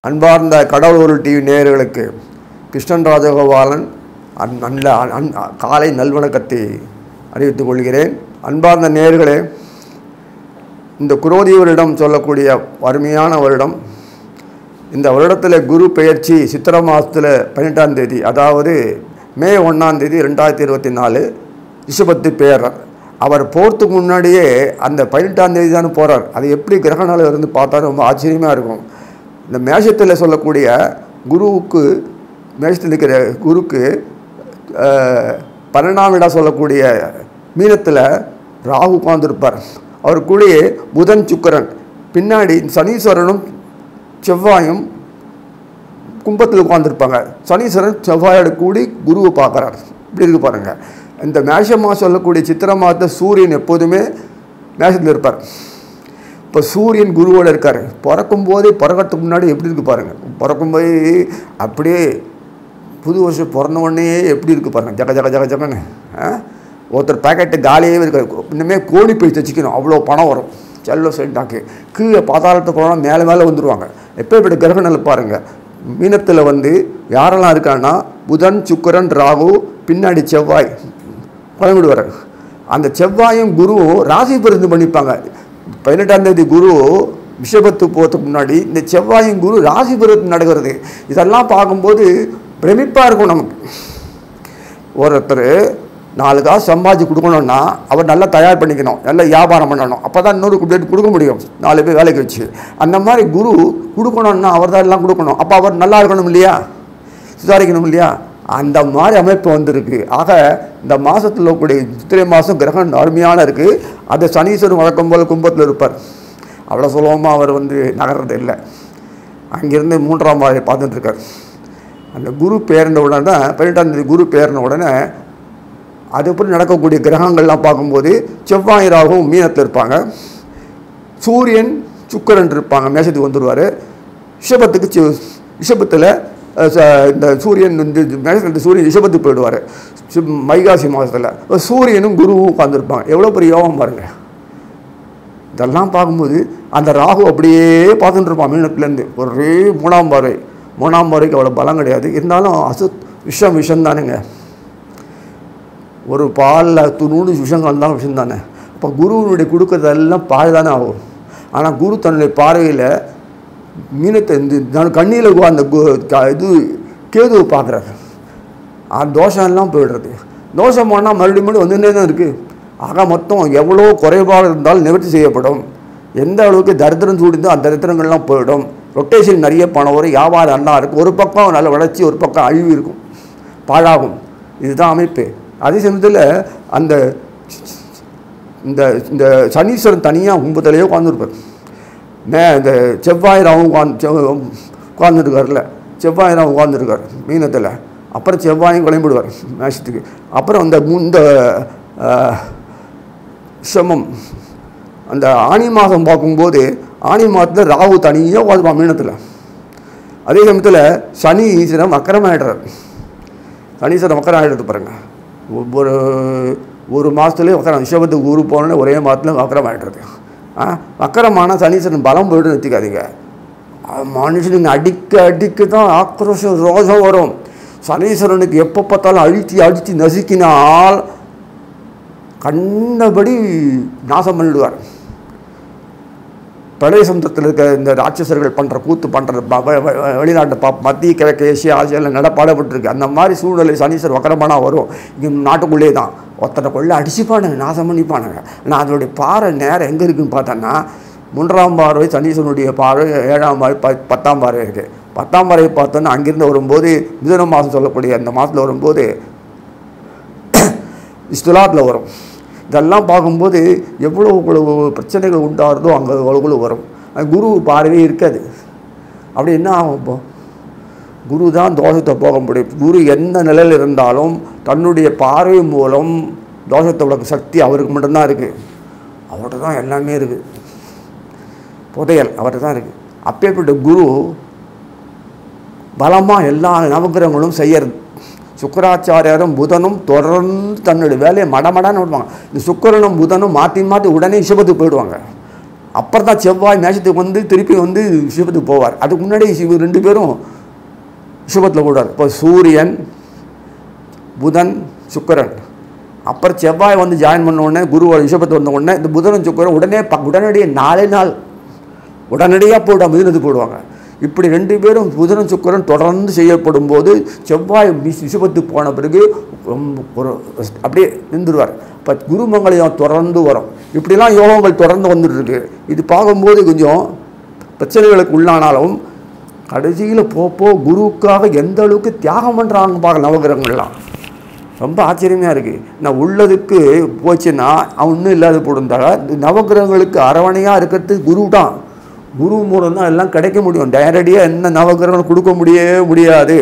அன்பார்ந்த கடவுள் டிவி நேயர்களுக்கு கிருஷ்ணன் ராஜகோபாலன் அன் நல்ல அன் காலை நல்வணக்கத்தை அறிவித்துக் கொள்கிறேன் அன்பார்ந்த நேயர்களே இந்த குரோதி வருடம் சொல்லக்கூடிய அருமையான வருடம் இந்த வருடத்தில் குரு பெயர்ச்சி சித்திரை மாதத்தில் பன்னெண்டாம் தேதி அதாவது மே ஒன்றாம் தேதி ரெண்டாயிரத்தி இருபத்தி நாலு ரிஷபத்து பேரர் அவர் போகிறதுக்கு முன்னாடியே அந்த பதினெட்டாம் தேதி தானே போகிறார் அது எப்படி கிரகணால இருந்து பார்த்தா ரொம்ப ஆச்சரியமாக இருக்கும் இந்த மேஷத்தில் சொல்லக்கூடிய குருவுக்கு மேஷத்தில் இருக்கிற குருக்கு அஹ், பன்னெண்டாம் இடம் சொல்லக்கூடிய மீனத்தில் ராகு உட்கார்ந்திருப்பார் அவர் கூடயே புதன் சுக்கிரன் பின்னாடி சனீஸ்வரனும் செவ்வாயும் கும்பத்தில் உட்காந்துருப்பாங்க சனீஸ்வரன் செவ்வாயோட கூடி குருவை பார்க்குறார் இப்படி இருக்கு பாருங்க இந்த மேஷ மாதம் சொல்லக்கூடிய சித்திரை மாதத்தை சூரியன் எப்போதுமே மேஷத்தில் இருப்பார் இப்போ சூரியன் குருவோட இருக்கார் பிறக்கும் போதே பிறக்கிறதுக்கு முன்னாடி எப்படி இருக்கு பாருங்க பிறக்கும் போது அப்படியே புது வருஷம் பிறந்த உடனே எப்படி இருக்கு பாருங்க ஜக ஜக ஜக ஜகன்னு ஆ? ஒருத்தர் பேக்கெட்டு காலியே இருக்காது இன்னுமே கோழி போய் தைச்சிக்கணும் அவ்வளோ பணம் வரும் செல்ல சொல்லிட்டாக்கு கீழே பாதாளத்தை போனால் மேலே மேலே வந்துடுவாங்க எப்போ இப்படி கிரகணல் பாருங்கள் மீனத்தில் வந்து யாரெல்லாம் இருக்காங்கன்னா புதன் சுக்கிரன் ராகு பின்னாடி செவ்வாய் குழம்பிடுவார் அந்த செவ்வாயும் குருவும் ராசி பரிந்து பண்ணிப்பாங்க பதினெட்டாம் தேதி குரு விஷபத்து போகிறதுக்கு முன்னாடி இந்த செவ்வாயும் குரு ராசி பரிந்து நடக்கிறது இதெல்லாம் பார்க்கும்போது பிரமிப்பாக இருக்கும் நமக்கு ஒருத்தர் நாலு காசு சம்பாதிச்சு கொடுக்கணும்னா அவர் நல்லா தயார் பண்ணிக்கணும் நல்லா வியாபாரம் பண்ணணும் அப்போ தான் இன்னொரு கொடுத்து கொடுக்க முடியும் நாலு பேர் வேலைக்கு வச்சு அந்த மாதிரி குரு கொடுக்கணும்னா அவர் தான் எல்லாம் கொடுக்கணும் அப்போ அவர் நல்லா இருக்கணும் இல்லையா சுதாரிக்கணும் இல்லையா அந்த மாதிரி அமைப்பு வந்திருக்கு ஆக இந்த மாதத்தில் கூடிய சித்திரை மாதம் கிரகம் அருமையான இருக்குது அது சனீஸ்வரன் வழக்கம் போல் கும்பத்தில் இருப்பார் அவ்வளோ சுலபமாக அவர் வந்து நகர்றது இல்லை அங்கேருந்து மூன்றாம் வாரை பார்த்துட்டு இருக்கார் அந்த குரு பேர்ந்த உடனே தான் பதினெட்டாம் தேதி குரு பேர்ன உடனே அதுபடி நடக்கக்கூடிய கிரகங்கள்லாம் பார்க்கும்போது செவ்வாய் ராகும் மீனத்தில் இருப்பாங்க சூரியன் சுக்கிரன் இருப்பாங்க மேஷத்துக்கு வந்துடுவார் ரிஷபத்துக்கு சி- ரிஷபத்தில் அஹ், ச- இந்த சூரியன் வந்து மேஷத்தில் சூரியன் ரிஷபத்துக்கு போயிடுவார் சி- வைகாசி மாதத்தில் சூரியனும் குருவும் உட்காந்துருப்பாங்க எவ்வளோ பெரிய யோகம் பாருங்கள் இதெல்லாம் பார்க்கும்போது அந்த ராகு அப்படியே பார்த்துட்டு இருப்பான் மீனத்துலேருந்து ஒரே மூணாம் பார்வை மூணாம் பார்வைக்கு அவ்வளோ பலம் கிடையாது இருந்தாலும் அசு விஷம் விஷம் தானுங்க ஒரு பாலில் துணூடு விஷம் கலந்தாலும் விஷம் தானே அப்போ குருவினுடைய கொடுக்கறதெல்லாம் பால் தானே ஆகும் ஆனால் குரு தன்னுடைய பார்வையில் மீனத்தை இந்த கண்ணியில் அந்த கு- க- இது கேதுவை பார்க்குறாரு அந்த தோஷம் எல்லாம் போயிடுறது தோஷம் போனால் மறுபடியும் மறுபடியும் வந்துட்டே தான் இருக்குது ஆக மொத்தம் எவ்வளோ குறைபாடு இருந்தாலும் நிவர்த்தி செய்யப்படும் எந்த அளவுக்கு தரித்திரம் சூடிந்தோ அந்த தரித்திரங்கள்லாம் போயிடும் ரொட்டேஷன் நிறைய பணம் வரும் வியாபாரம் நல்லா இருக்கும் ஒரு பக்கம் நல்ல வளர்ச்சி ஒரு பக்கம் அழிவு இருக்கும் பாழாகும் இதுதான் அமைப்பு அதே சமயத்தில் அந்த இந்த இந்த சனீஸ்வரன் தனியாக கும்பத்திலேயே உட்காந்துருப்பார் மே இந்த செவ்வாய் ராவும் உட்காந்து உட்காந்துருக்கார்ல செவ்வாய் ராவும் உட்காந்துருக்கார் மீனத்தில் அப்புறம் செவ்வாயும் கிளம்பிடுவார் மேஷத்துக்கு அப்புறம் அந்த மு- இந்த ஆஹ், சிரமம் அந்த ஆனி மாதம் பார்க்கும்போது ஆனி மாதத்தில் ராகு தனியாக உட்காந்துருப்பான் மீனத்தில் அதே சமயத்தில் சனி ஈஸ்வரம் அக்கிரமாயிடுறார் சனீஸ்வரம் வக்கரம் ஆகிடுது பாருங்க ஒரு ஒரு மாதத்துலேயே வக்கரம் ரிஷபத்துக்கு ஊருக்கு போனோன்னே ஒரே மாதத்துல வக்கரம் ஆகிடுறது ஆ வக்கரமான சனீஸ்வரன் பலம் போய்ட்டு நிறுத்திக்காதீங்க அஹ் மனுஷனுங்க அடிக்க அடிக்க தான் ஆக்ரோஷம் ரோஷம் வரும் சனீஸ்வரனுக்கு எப்போ பார்த்தாலும் அழித்தி அழித்தி நசுக்கினால் கண்டபடி நாசம் பண்ணிடுவார் பிரளய சமுத்திரத்தில் இருக்க இந்த ராட்சசர்கள் பண்ணுற கூத்து பண்ணுற வெளிநாட்டு பா மத்திய கிழக்கு ஏசியா ஆசியாவில் நடப்பாடப்பட்டிருக்கு அந்த மாதிரி சூழ்நிலை சனீஸ்வர் வக்கரமானா வரும் இங்கே நாட்டுக்குள்ளே தான் ஒருத்தனை கொள்ள அடிச்சுப்பானுங்க நாசம் பண்ணிப்பானுங்க ஆனால் அதனுடைய பாறை நேரம் எங்கே இருக்குன்னு பார்த்தோன்னா மூன்றாம் பார்வை சனீஸ்வரனுடைய பார்வை ஏழாம் பார்வை ப பத்தாம் பார்வை இருக்குது பத்தாம் பார்வை பார்த்தோன்னா அங்கிருந்து வரும்போது மிதுன மாதம் சொல்லக்கூடிய அந்த மாதத்தில் வரும்போது இஸ்துலாத்தில் வரும் இதெல்லாம் பார்க்கும்போது எவ்வளோ இவ்வளவு பிரச்சனைகள் உண்டாகிறதோ அங்கே அவ்வளோ வரும் அது குரு பார்வையே இருக்காது அப்படி என்ன ஆகும் இப்போ குரு தான் தோஷத்தை போக முடியும் குரு எந்த நிலையில் இருந்தாலும் தன்னுடைய பார்வை மூலம் தோஷத்தை விளக்க சக்தி அவருக்கு மட்டும்தான் இருக்குது அவர்கிட்ட தான் எல்லாமே இருக்குது புதையல் அவர்கிட்ட தான் இருக்குது அப்பேற்பட்ட குரு பலமாக எல்லா நவகிரகங்களும் செய்யறது சுக்கராச்சாரியாரும் புதனும் தொடர்ந்து தன்னுடைய வேலையை மடமடான்னு விடுவாங்க இந்த சுக்கிரனும் புதனும் மாற்றி மாற்றி உடனே ரிஷபத்துக்கு போயிடுவாங்க அப்புறம் தான் செவ்வாய் மேஷத்துக்கு வந்து திருப்பி வந்து ரிஷபத்துக்கு போவார் அதுக்கு முன்னாடி இவர் ரெண்டு பேரும் ரிஷபத்தில் போடுவார் இப்போ சூரியன் புதன் சுக்கிரன் அப்புறம் செவ்வாய் வந்து ஜாயின் பண்ண உடனே குரு ரிஷபத்து வந்த உடனே இந்த புதனும் சுக்கிரன் உடனே ப- உடனடியே நாலே நாள் உடனடியாக போடுவாங்க மிதுனத்துக்கு போடுவாங்க இப்படி ரெண்டு பேரும் புதனும் சுக்கிரன் தொடர்ந்து செய்யப்படும் போது செவ்வாய் வி- ரிஷபத்துக்கு போன பிறகு ரொம்ப ஒரு அப்படியே நின்றுடுவார் இப்போ குருமங்களையும் தொடர்ந்து வரும் இப்படிலாம் யோகங்கள் தொடர்ந்து வந்துட்டு இருக்கு இது பார்க்கும்போது கொஞ்சம் பிரச்சனைகளுக்கு உள்ளானாலும் கடைசியில் போப்போ குருவுக்காக எந்த அளவுக்கு தியாகம் பண்ணுறாங்க பார்க்க நவகிரகங்கள்லாம் ரொம்ப ஆச்சரியமாக இருக்குது நான் உள்ளதுக்கு போச்சுன்னா அவன் இன்னும் இல்லாத போடுந்தாங்க நவகிரகங்களுக்கு அரவணையாக இருக்கிறது குரு தான் குரு மூலம் தான் எல்லாம் கிடைக்க முடியும் நேரடியாக என்ன நவகிரகங்களும் கொடுக்க முடியவே முடியாது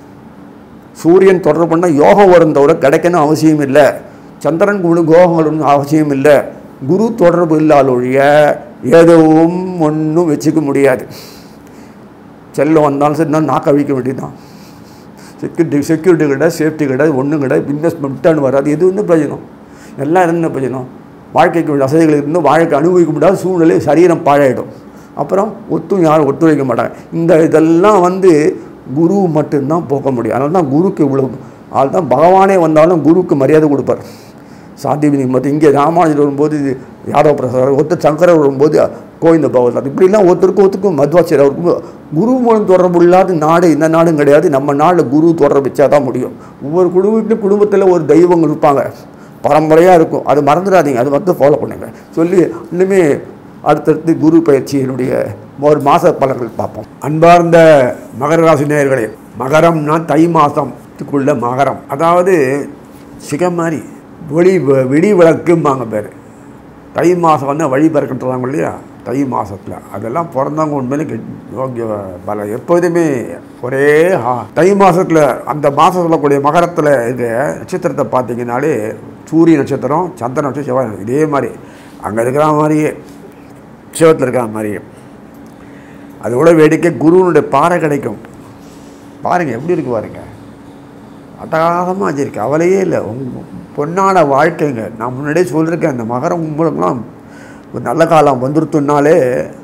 சூரியன் தொடர்பு பண்ணால் யோகம் வரும் தவிர கிடைக்கணும் அவசியம் இல்லை சந்திரன் கூட கோகங்கள் ஒன்றும் அவசியம் இல்லை குரு தொடர்பு இல்லாத ஒழிய எதுவும் ஒன்றும் வச்சுக்க முடியாது செல்லம் வந்தாலும் சரி நான் நாக்க அழிக்க வேண்டியதுதான் செக்யூரிட்டி செக்யூரிட்டி கிடையாது சேஃப்டி கிடையாது ஒன்றும் கிடையாது இன்வெஸ்ட்மெண்ட் ரிட்டர்ன் வராது எது ஒன்றும் பிரயோஜனம் எல்லாம் என்ன பிரயோஜனம் வாழ்க்கைக்கு உள்ள வசதிகள் இருந்து வாழ்க்கை அனுபவிக்க முடியாத சூழ்நிலை சரீரம் பாழாயிடும் அப்புறம் ஒத்தும் யாரும் ஒத்துழைக்க மாட்டாங்க இந்த இதெல்லாம் வந்து குரு மட்டும்தான் போக்க முடியும் அதனால தான் குருக்கு இவ்வளோ அதுதான் பகவானே வந்தாலும் குருக்கு மரியாதை கொடுப்பார் சாந்திவினி மற்ற இங்கே ராமானுஜர் வரும்போது இது யாதவ பிரசாத் ஒருத்தர் சங்கரர் வரும்போது கோவிந்த பகவத் இப்படிலாம் ஒருத்தருக்கும் ஒருத்தருக்கும் மத்வாச்சாரியர் அவருக்கும் குரு மூலம் தொடர்பு இல்லாத நாடு இந்த நாடும் கிடையாது நம்ம நாட்டில் குரு தொடர்பு வச்சா தான் முடியும் ஒவ்வொரு குடும்பத்திலும் குடும்பத்தில் ஒரு தெய்வங்கள் இருப்பாங்க பரம்பரையாக இருக்கும் அது மறந்துடாதீங்க அது மட்டும் ஃபாலோ பண்ணுங்க சொல்லி இன்னுமே அடுத்தடுத்து குரு பயிற்சியினுடைய ஒரு மாத பலன்கள் பார்ப்போம் அன்பார்ந்த மகர ராசி நேயர்களே மகரம்னா தை மாதத்துக்குள்ள மகரம் அதாவது சிகம் மாதிரி ஒளி வ- விடி விளக்கும்பாங்க பேர் தை மாதம் வந்து வழி பிறக்கின்றாங்க இல்லையா தை மாதத்தில் அதெல்லாம் பிறந்தவங்க உண்மையிலே கெட் யோகிய பல எப்போதுமே ஒரே ஹா- தை மாதத்தில் அந்த மாதத்தில் கூடிய மகரத்தில் இருக்க நட்சத்திரத்தை பார்த்தீங்கன்னாலே சூரிய நட்சத்திரம் சந்திர நட்சத்திரம் செவ்வாய் நட்சத்திரம். இதே மாதிரி அங்கே இருக்கிற மாதிரியே சிவத்தில் இருக்கிற மாதிரியே அதோட வேடிக்கை குருவனுடைய பாறை கிடைக்கும் பாருங்கள் எப்படி இருக்கு பாருங்க அட்டகாசமாக வச்சிருக்கு அவளையே இல்லை உங்க பொன்னான வாழ்க்கைங்க நான் முன்னாடியே சொல்லியிருக்கேன் அந்த மகரம் உங்களுக்குலாம் ஒரு நல்ல காலம் வந்துருத்துனாலே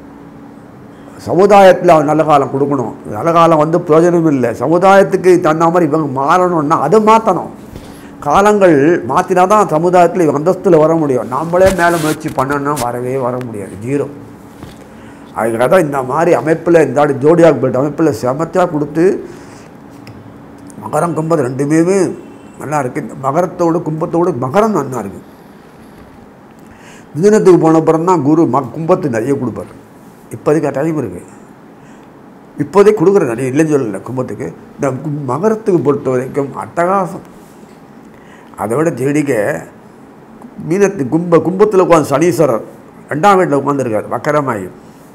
சமுதாயத்தில் அவன் நல்ல காலம் கொடுக்கணும் நல்ல காலம் வந்து பிரயோஜனம் இல்லை சமுதாயத்துக்கு தகுந்த மாதிரி இவங்க மாறணும்னா அதை மாற்றணும் காலங்கள் மாற்றினா தான் சமுதாயத்தில் இவங்க அந்தஸ்தில் வர முடியும் நாமளே மேலே முயற்சி பண்ணணும்னா வரவே வர முடியாது ஜீரோ அதுக்காக தான் இந்த மாதிரி அமைப்பில் இந்த ஆடு ஜோடியாக பெல்ட் அமைப்பில் செமத்தியாக கொடுத்து மகரம் கும்பம் ரெண்டுமே நல்லா இருக்குது இந்த மகரத்தோடு கும்பத்தோடு மகரம் நல்லா இருக்குது மிதுனத்துக்கு போன அப்புறம் தான் குரு ம கும்பத்து நிறைய கொடுப்பார் இப்போதைக்கு டைம் இருக்குது இப்போதைக்கு கொடுக்குற நிறைய இல்லைன்னு சொல்லலை கும்பத்துக்கு இந்த கு- மகரத்துக்கு பொறுத்த வரைக்கும் அட்டகாசம் அதை விட செடிக்க மீனத்து கும்ப கும்பத்தில் உட்காந்து சனீஸ்வரர் ரெண்டாம் வீட்டில் உட்காந்துருக்கார் வக்கரமாயி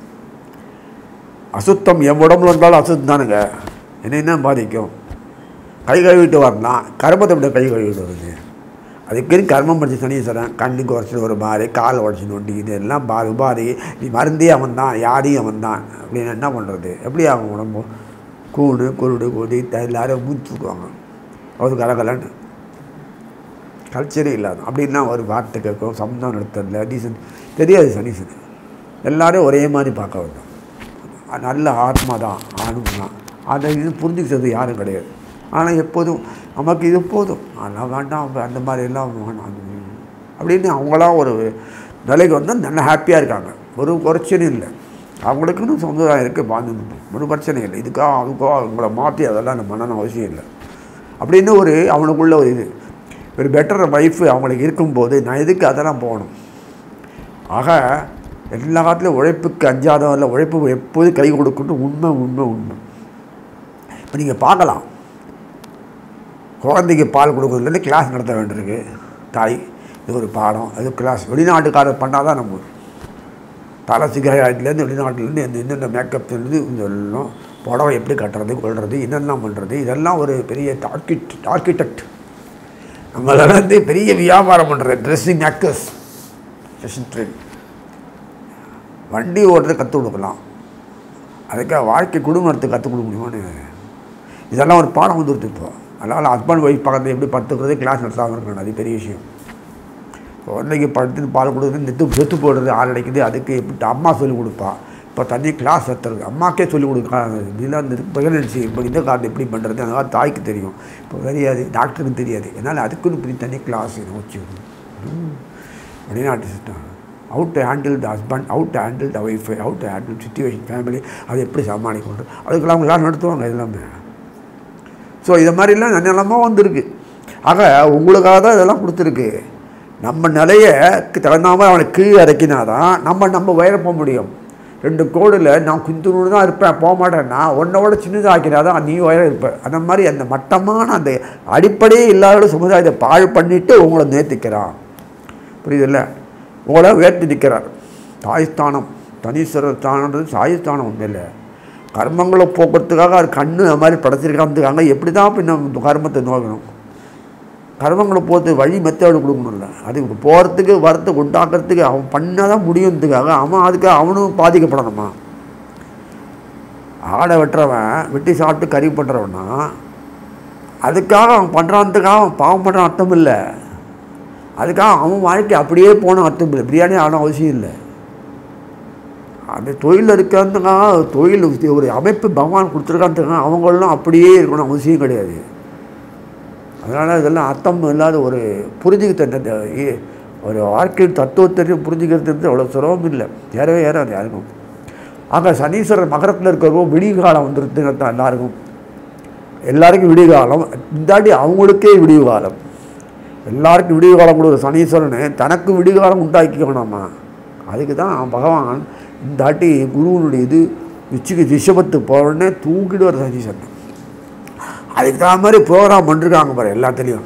அசுத்தம் என் உடம்புல இருந்தாலும் அசுத்தம் தானுங்க என்ன என்ன பாதிக்கும் கை கழுவிட்டு வரலாம் கர்மத்தை விட கை கழுவிட்டு வருது அதுக்கு கர்மம் படிச்சு சனீஸ்வரன் கண்ணுக்கு உடச்சிட்டு ஒரு மாதிரி கால் உடச்சி நொண்டி இதெல்லாம் பா உபாதி நீ மருந்தே அவன் தான் யாரையும் அவன் தான் அப்படின்னு என்ன பண்ணுறது எப்படி ஆகும் உடம்பு கூடு குருடு கொடி த- எல்லாரும் மூச்சு விடுவாங்க அவர் கலகலன்னு கல்ச்சரே இல்லாத அப்படின்னா ஒரு வார்த்தை கேட்கும் சம்தம் நடத்தல டீசன் தெரியாது சனீஸ்வரன் எல்லாரும் ஒரே மாதிரி பார்க்க வந்தோம் அது நல்ல ஆத்மா தான் ஆணும் தான் அதை இது புரிஞ்சுக்கிறது யாரும் கிடையாது ஆனால் எப்போதும் நமக்கு இது போதும் ஆனால் வேண்டாம் அப்ப அந்த மாதிரி எல்லாம் வேணாம் அது அப்படின்னு அவங்களாம் ஒரு நிலைக்கு வந்து நல்லா ஹாப்பியாக இருக்காங்க ஒரு பிரச்சனையும் இல்லை அவங்களுக்குன்னு சமுதாயம் இருக்குது வாழ்ந்து ஒரு பிரச்சனை இல்லை இதுக்காக அதுக்கோ அவங்கள மாற்றி அதெல்லாம் நம்ம பண்ணணும் அவசியம் இல்லை அப்படின்னு ஒரு அவனுக்குள்ள ஒரு இது ஒரு பெட்டர் லைஃப் அவங்களுக்கு இருக்கும்போது நான் எதுக்கு அதெல்லாம் போகணும் ஆக எல்லா காலத்துலையும் உழைப்புக்கு அஞ்சாதவன் இல்லை உழைப்பு எப்போதும் கை கொடுக்கட்டும் உண்மை உண்மை உண்மை இப்போ நீங்கள் பார்க்கலாம் குழந்தைக்கு பால் கொடுக்குறதுலேருந்து கிளாஸ் நடத்த வேண்டியிருக்கு தாய் இது ஒரு பாடம் அது கிளாஸ் வெளிநாட்டுக்காரர் பண்ணால் தான் நம்ம தலை சிகரெட்லேருந்து வெளிநாட்டிலேருந்து எந்த என்னென்ன மேக்கப்லேருந்து இதெல்லாம் புடவை எப்படி கட்டுறது கொள்வது என்னெல்லாம் பண்ணுறது இதெல்லாம் ஒரு பெரிய ஆர்கிட் ஆர்கிடெக்ட் நம்மளால வந்து பெரிய வியாபாரம் பண்ணுறது ட்ரெஸ்ஸிங் மேக்கர்ஸ் ஃபேஷன் ட்ரெண்ட் வண்டி ஓட்டுறது கற்றுக் கொடுக்கலாம் அதுக்காக வாழ்க்கை குடும்பம் நடத்த கற்றுக் கொடுக்க முடியுமான்னு இதெல்லாம் ஒரு பாடம் வந்துருது இப்போ அதனால் ஹஸ்பண்ட் ஒய்ஃப் பக்கத்தில் எப்படி பத்துக்கிறது கிளாஸ் நடத்தாமல் இருக்கணும் அது பெரிய விஷயம் குழந்தைக்கு படுத்து பால் கொடுக்குறது நெத்து செத்து போடுறது ஆள் அடைக்குது அதுக்கு எப்படி அம்மா சொல்லிக் கொடுப்பா இப்போ தண்ணி கிளாஸ் எத்துறது அம்மாக்கே சொல்லிக் கொடுக்க இதெல்லாம் இந்த ப்ரெக்னன்சி இப்போ இந்த காரணம் எப்படி பண்ணுறது அந்த மாதிரி தாய்க்கு தெரியும் இப்போ தெரியாது டாக்டருக்கு தெரியாது என்னால் அதுக்குன்னு இப்படி தனி கிளாஸ் வச்சு வெளிநாட்டு system how to handle the husband how to handle the wife how to handle situation family அதை எப்படி சமாளிக்கணும் அதுக்கெல்லாம் அவங்க எல்லாம் நடத்துவாங்க எல்லாமே ஸோ இதை மாதிரிலாம் நிலமாக வந்திருக்கு ஆக உங்களுக்காக தான் இதெல்லாம் கொடுத்துருக்கு நம்ம நிலையக்கு தகுந்த மாதிரி அவனை கீழே இறக்கினாதான் நம்ம நம்ம உயர போக முடியும் ரெண்டு கோடில் நான் குந்துணு தான் இருப்பேன் போக மாட்டேன்னா உன்னோட சின்னதாக்கினா தான் நீ உயர இருப்ப அந்த மாதிரி அந்த மட்டமான அந்த அடிப்படையே இல்லாத சமுதாயத்தை பாழ் பண்ணிவிட்டு உங்களை நேர்த்திக்கிறான் புரியுதுல்ல உங்களை உயர்த்தி நிற்கிறார் தாய்ஸ்தானம் தனீஸ்வரர் ஸ்தானன்றது சாயஸ்தானம் ஒன்றும் இல்லை கர்மங்களை போக்குறதுக்காக அது கண்ணு அது மாதிரி படைச்சிருக்காங்க எப்படி தான் பின்ன இந்த கர்மத்தை நோக்கணும் கர்மங்களை போகிறது வழி மெத்தேடு கொடுக்கணும்ல அதுக்கு போகிறதுக்கு வரத்துக்கு உண்டாக்குறதுக்கு அவன் பண்ணால் தான் முடியுன்றதுக்காக அவன் அதுக்கு அவனும் பாதிக்கப்படணுமா ஆடை வெட்டுறவன் வெட்டி சாப்பிட்டு கறி பண்ணுறவனா அதுக்காக அவன் பண்ணுறான்றதுக்காக அவன் பாவம் பண்ணுற அர்த்தம் இல்லை அதுக்காக அவன் வாழ்க்கை அப்படியே போன அர்த்தம் இல்லை பிரியாணி ஆன அவசியம் இல்லை அந்த தொழில் இருக்கிறதுக்காக தொழில் ஒரு அமைப்பு பகவான் கொடுத்துருக்கான்றதுக்காக அவங்களும் அப்படியே இருக்கணும் அவசியம் கிடையாது அதனால் இதெல்லாம் அர்த்தம் இல்லாத ஒரு புரிஞ்சுக்கிட்ட ஒரு வாழ்க்கையின் தத்துவத்தையும் புரிஞ்சுக்கிறது அவ்வளோ சுலபம் இல்லை ஏறவே ஏறாது யாருக்கும் ஆக சனீஸ்வரர் மகரத்தில் இருக்கிறவோ விடிகாலம் வந்துருதுங்க தான் எல்லாருக்கும் எல்லாருக்கும் விடிகாலம் இந்தாட்டி அவங்களுக்கே விடிவு காலம் எல்லாருக்கும் விடிவு காலம் கொடுக்குற சனீஸ்வரன் தனக்கு விடிகாலம் உண்டாக்கிக்கணுமா அதுக்கு தான் பகவான் இந்தாட்டி குருவனுடைய இது உச்சிக்கு ரிஷபத்து போகிறோடனே தூக்கிட்டு வர சனீஸ்வரன் அதுக்கு தகுந்த மாதிரி ப்ரோக்ராம் பண்ணிருக்காங்க பாரு எல்லாத்துலேயும்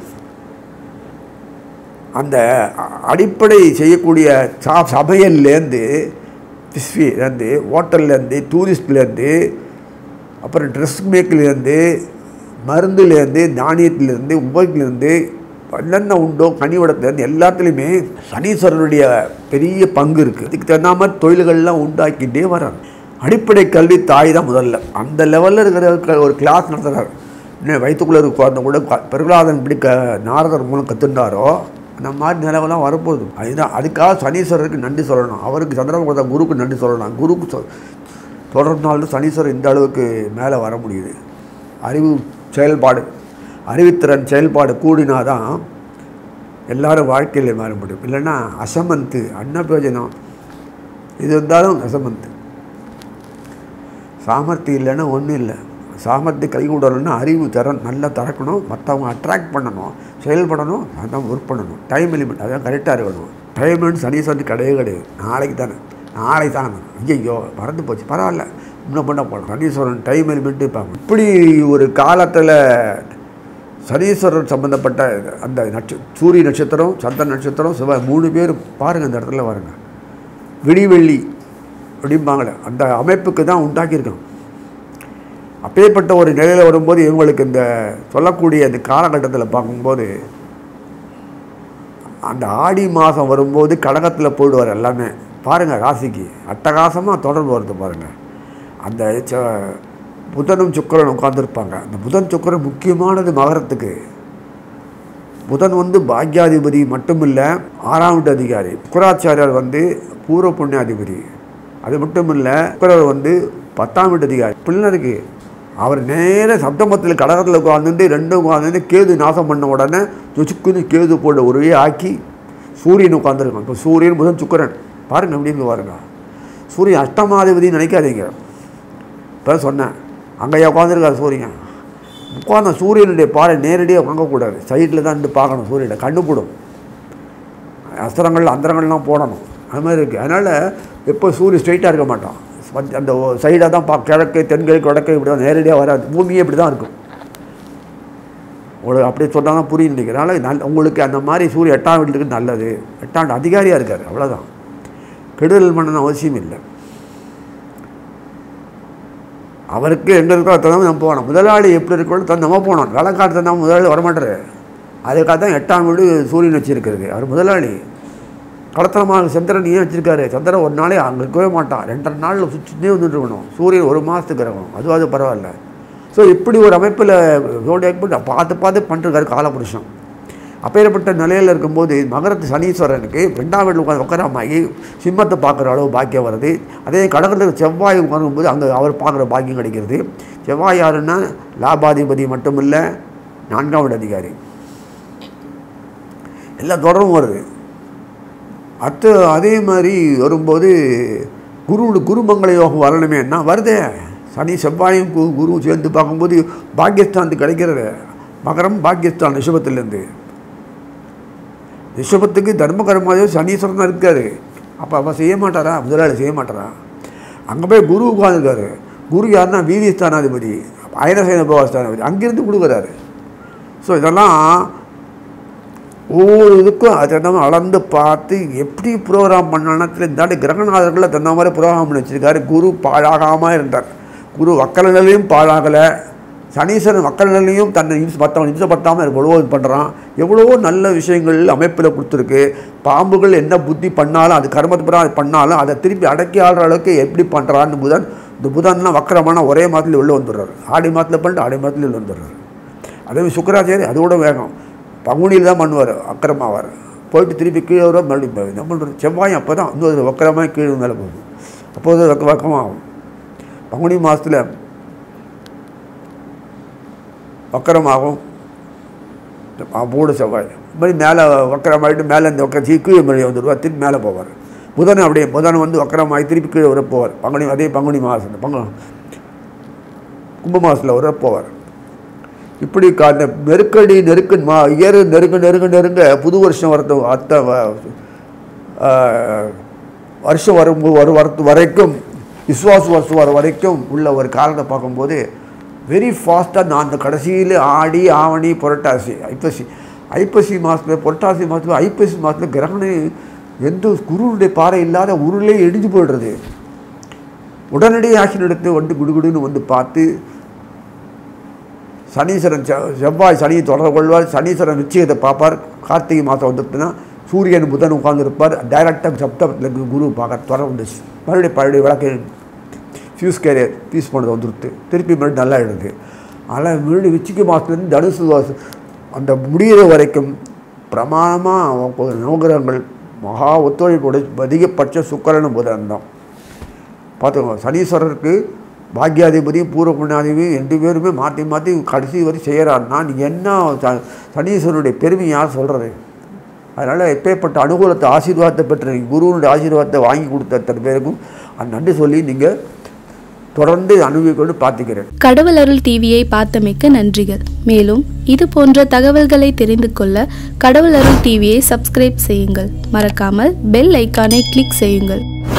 அந்த அடிப்படை செய்யக்கூடிய சா சமையல்லேருந்து ஃபிஷ்லேருந்து ஹோட்டல்லேருந்து டூரிஸ்ட்லேருந்து அப்புறம் ட்ரெஸ் மேக்கிலேருந்து மருந்துலேருந்து தானியத்திலேருந்து உபயோகிலேருந்து என்னென்ன உண்டோ கனிவடத்துலேருந்து எல்லாத்துலேயுமே சனீஸ்வரனுடைய பெரிய பங்கு இருக்குது அதுக்கு தகுந்த மாதிரி தொழில்கள்லாம் உண்டாக்கிட்டே வராங்க அடிப்படை கல்வி தாய் தான் முதல்ல அந்த லெவலில் இருக்கிற ஒரு கிளாஸ் நடத்துகிறார் இன்னும் வயிற்றுக்குள்ளே இருக்க குழந்தை கூட பிரகலாதன் இப்படி க நாரதர் மூலம் கற்றுண்டாரோ அந்த மாதிரி நிலவெல்லாம் வரப்போகுது அதுதான் அதுக்காக சனீஸ்வரருக்கு நன்றி சொல்லணும் அவருக்கு சந்திரமுக குருக்கு நன்றி சொல்லணும் குருக்கு சொல் தொடர்ந்தாலும் சனீஸ்வரர் இந்த அளவுக்கு மேலே வர முடியுது அறிவு செயல்பாடு அறிவுத்திறன் செயல்பாடு கூடினாதான் எல்லாரும் வாழ்க்கையில் மாற முடியும் இல்லைன்னா அசமந்து அன்னபிரோஜனம் இது இருந்தாலும் அசமந்து சாமர்த்தியம் இல்லைன்னா ஒன்றும் இல்லை சாமர்த்தியம் கை கூடணும்னா அறிவு திறன் நல்லா திறக்கணும் மற்றவங்க அட்ராக்ட் பண்ணணும் செயல்படணும் அதான் ஒர்க் பண்ணணும் டைம் லிமிட் அதான் கரெக்டாக இருக்கணும் டைம் லிமிட் சனீஸ்வரன் கிடையவே கிடையாது நாளைக்கு தானே நாளைக்கு தானே ஐயோ மறந்து போச்சு பரவாயில்ல இன்னும் பண்ண போகலாம் சனீஸ்வரன் டைம் லிமிட்டு பார்க்கணும் இப்படி ஒரு காலத்தில் சனீஸ்வரர் சம்மந்தப்பட்ட அந்த நட்ச சூரிய நட்சத்திரம் சந்திர நட்சத்திரம் செவ்வாய் மூணு பேர் பாருங்கள் அந்த இடத்துல பாருங்க விடிவெள்ளி அப்படிம்பாங்களே அந்த அமைப்புக்கு தான் உண்டாக்கியிருக்கான் அப்பேற்பட்ட ஒரு நிலையில் வரும்போது இவங்களுக்கு இந்த சொல்லக்கூடிய இந்த காலகட்டத்தில் பார்க்கும்போது அந்த ஆடி மாதம் வரும்போது கடகத்தில் போயிடுவார் எல்லாமே பாருங்கள் ராசிக்கு அட்டகாசமாக தொடர்பு வருது பாருங்கள் அந்த ச- புதனும் சுக்கிரனும் உட்காந்துருப்பாங்க அந்த புதன் சுக்கிரன் முக்கியமானது மகரத்துக்கு புதன் வந்து பாக்யாதிபதி மட்டும் இல்லை ஆறாம் வீட்டு அதிகாரி சுக்கராச்சாரியார் வந்து பூர்வ புண்ணியாதிபதி அது மட்டும் இல்லை சுக்கரர் வந்து பத்தாம் வீட்டு அதிகாரி பிள்ளைருக்கு அவர் நேர சப்தமத்தில் கடகத்தில் உட்காந்துட்டு ரெண்டும் உட்காந்து கேது நாசம் பண்ண உடனே சுச்சுக்குன்னு கேது போட ஒரே ஆக்கி சூரியன் உட்காந்துருக்கான் இப்போ சூரியன் புதன் சுக்கரன் பாருங்க அப்படின்னு பாருங்க சூரியன் அஷ்டமாதிபதினு நினைக்காதீங்க இப்போ சொன்னேன் அங்கேயா உட்காந்துருக்காரு சூரியன் உட்காந்த சூரியனுடைய பாறை நேரடியாக வாங்கக்கூடாது சைடில் தான் இருந்து பார்க்கணும் சூரியனை கண்ணு போடும் அஸ்திரங்கள் அந்தரங்கள்லாம் போடணும் அது மாதிரி இருக்குது அதனால் எப்போ சூரியன் ஸ்ட்ரைட்டாக இருக்க மாட்டான் கொஞ்சம் அந்த சைடாக தான் பா கிழக்கு தென்கிழக்கு வடக்கு இப்படி தான் நேரடியாக வராது பூமியே இப்படி தான் இருக்கும் உங்களுக்கு அப்படி சொன்னால் தான் புரியும் நினைக்கிறேன் அதனால் நல் உங்களுக்கு அந்த மாதிரி சூரியன் எட்டாம் வீட்டுக்கு நல்லது எட்டாம் வீட்டு அதிகாரியாக இருக்கார் அவ்வளோதான் கெடுதல் பண்ணணும் அவசியம் இல்லை அவருக்கு எங்கே இருக்கோ தந்தாமல் நம்ம போகணும் முதலாளி எப்படி இருக்கோ தந்து நம்ம போகணும் வேலைக்காட்டு தந்தாமல் முதலாளி வரமாட்டார் அதுக்காக தான் எட்டாம் வீடு சூரியன் வச்சுருக்கிறது அவர் முதலாளி கடத்தனமாக சந்திரன் ஏன் வச்சுருக்காரு சந்திரன் ஒரு நாளே அங்கே இருக்கவே மாட்டான் ரெண்டரை நாளில் சுற்றினே வந்துட்டு இருக்கணும் சூரியன் ஒரு மாதத்துக்கு கிரகம் அதுவாது பரவாயில்ல ஸோ இப்படி ஒரு அமைப்பில் ரோடு பார்த்து பார்த்து பண்ணிருக்காரு காலபுருஷன் அப்பேற்பட்ட நிலையில் இருக்கும்போது மகரத்து சனீஸ்வரனுக்கு ரெண்டாம் வீட்டில் உட்காந்து உட்காராமாகி சிம்மத்தை பார்க்குற அளவு பாக்கியம் வருது அதே கடகத்தில் செவ்வாய் உட்காரும்போது அங்கே அவர் பார்க்குற பாக்கியம் கிடைக்கிறது செவ்வாய் யாருன்னா லாபாதிபதி மட்டுமில்லை நான்காம் வீடு அதிகாரி எல்லாம் தொடரும் வருது அடுத்து அதே மாதிரி வரும்போது குரு குருமங்கள யோகம் வரணுமேன்னா வருதே சனி செவ்வாயும் கு குரு சேர்ந்து பார்க்கும்போது பாக்கியஸ்தானத்துக்கு கிடைக்கிறது மகரம் பாக்கியஸ்தான் ரிஷபத்திலேருந்து ரிஷபத்துக்கு தர்மகரமாவே சனீஸ்வரன் தான் இருக்காரு அப்போ அவன் செய்ய மாட்டாரா முதலாளி செய்ய மாட்டாரா அங்கே போய் குரு உட்காந்துருக்காரு குரு யாருன்னா வீரியஸ்தானாதிபதி அயனசேன பகவாஸ்தானாதிபதி அங்கேருந்து கொடுக்குறாரு ஸோ இதெல்லாம் ஒவ்வொரு இதுக்கும் அது தகுந்த மாதிரி அளந்து பார்த்து எப்படி ப்ரோக்ராம் பண்ணாலும் இருந்தாண்டு கிரகநாதர்களை தகுந்த மாதிரி ப்ரோக்ராம் பண்ணி வச்சிருக்காரு குரு பாழாகாமல் இருந்தார் குரு வக்கல நிலையும் பாழாகலை சனீஸ்வரன் வக்கல நிலையும் தன்னை நிமிஷம் பத்தாம் நிமிஷம் பத்தாமல் எவ்வளவோ இது பண்ணுறான் எவ்வளவோ நல்ல விஷயங்கள் அமைப்பில் கொடுத்துருக்கு பாம்புகள் என்ன புத்தி பண்ணாலும் அது கர்மத்தை அது பண்ணாலும் அதை திருப்பி அடக்கி ஆடுற அளவுக்கு எப்படி பண்ணுறான்னு புதன் இந்த புதன்லாம் வக்கரமான ஒரே மாதத்தில் வெளில வந்துடுறாரு ஆடி மாதத்தில் பண்ணிட்டு ஆடி மாதத்தில் வெளில வந்துடுறாரு அதே மாதிரி சுக்கராச்சாரி அதோட வேகம் பங்குனியில் தான் பண்ணுவார் அக்கிரமாவார் போயிட்டு திருப்பி கீழே வர மறுபடியும் போய் என்ன பண்ணுறது செவ்வாயும் அப்போ தான் இன்னொரு வக்கரமாக கீழே மேலே போகுது அப்போது வக்க வக்கமாகும் பங்குனி மாதத்தில் வக்கரமாகும் மூடு செவ்வாய் மாதிரி மேலே வக்கரமாகிட்டு மேலே இந்த வக்கர கீழே மழை வந்துடுவார் திருப்பி மேலே போவார் புதன் அப்படியே புதன் வந்து வக்கரமாகி திருப்பி கீழே வர போவார் பங்குனி அதே பங்குனி மாதம் பங்கு கும்ப மாதத்தில் வர போவார் இப்படி கா இந்த நெருக்கடி நெருக்க மா இயறு நெருங்க நெருங்க நெருங்க புது வருஷம் வரது அத்த வருஷம் வரும் ஒரு வரத்து வரைக்கும் விஸ்வாச வருஷம் வர வரைக்கும் உள்ள ஒரு காலத்தை பார்க்கும்போது வெரி ஃபாஸ்ட்டாக நான் அந்த கடைசியில் ஆடி ஆவணி புரட்டாசி ஐப்பசி ஐப்பசி மாதத்தில் புரட்டாசி மாதத்தில் ஐப்பசி மாதத்தில் கிரகணம் எந்த குருனுடைய பாறை இல்லாத உருளே இடிஞ்சு போயிடுறது உடனடியாக ஆக்ஷன் எடுத்து வந்து குடுகுடுன்னு வந்து பார்த்து சனீஸ்வரன் செவ் செவ்வாய் சனியை தொடர்பு கொள்வார் சனீஸ்வரன் நிச்சயத்தை பார்ப்பார் கார்த்திகை மாதம் வந்துட்டுனா சூரியன் புதன் உட்காந்துருப்பார் டைரக்டாக சப்தத்தில் குரு பார்க்க தொடர்பு வந்துச்சு மறுபடியும் பழைய விளக்கு ஃபியூஸ் கேரியர் பீஸ் பண்ணது வந்துடுது திருப்பி மறுபடியும் நல்லா எழுது ஆனால் மறுபடியும் விச்சிக்க மாதத்துலேருந்து தனுசு மாசம் அந்த முடிகிற வரைக்கும் பிரமாணமாக நவகிரகங்கள் மகா ஒத்துழைப்போட அதிகபட்ச சுக்கரனும் புதன் தான் பார்த்துக்கோங்க சனீஸ்வரருக்கு பாக்யாதிபதியும் பூர்வ புண்ணியாதிபதியும் ரெண்டு பேருமே மாற்றி மாற்றி கடைசி வரை செய்கிறாருன்னா நீங்கள் என்ன ச சனீஸ்வரனுடைய பெருமை யார் சொல்கிறது அதனால் எப்பேற்பட்ட அனுகூலத்தை ஆசீர்வாதத்தை பெற்ற குருவனுடைய ஆசீர்வாதத்தை வாங்கி கொடுத்த அத்தனை பேருக்கும் அந்த நன்றி சொல்லி நீங்கள் தொடர்ந்து அனுபவிக்கொண்டு பார்த்துக்கிறேன் கடவுள் அருள் டிவியை பார்த்தமைக்க நன்றிகள் மேலும் இது போன்ற தகவல்களை தெரிந்து கொள்ள கடவுள் அருள் டிவியை சப்ஸ்கிரைப் செய்யுங்கள் மறக்காமல் பெல் ஐக்கானை கிளிக் செய்யுங்கள்